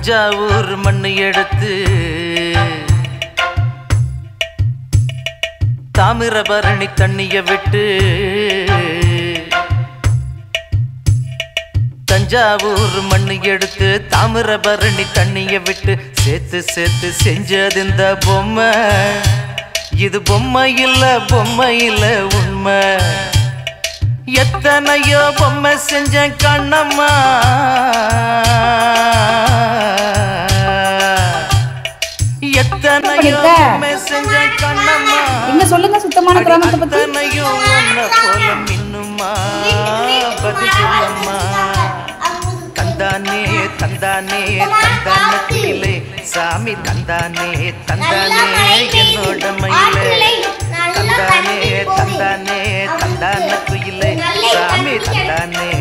தஞ்சாவூர் மண்ணு எடுத்து தாமிரபரணி தண்ணிய விட்டு தஞ்சாவூர் மண்ணு எடுத்து தாமிரபரணி தண்ணிய விட்டு சேர்த்து சேர்த்து செஞ்சது இந்த பொம்மை இது பொம்மை இல்ல பொம்மை இல்ல உண்மை எத்தனையோ பொம்மை செஞ்ச கண்ணம்மா எத்தனையோ பண்ணிருக்க? பொம்மை செஞ்ச கண்ணம்மா எங்க சொல்லுங்க சுத்தமான கிராமத்தை பத்தி அத்தனையும் உன்னை போல மின்னுமா பதில் சொல்லம்மா தந்தானே தந்தானே தந்தான குயிலே சாமி தந்தானே தந்தானே என்னோட மயிலே தந்தானே தந்தானே தந்தான குயிலே சாமி தந்தானே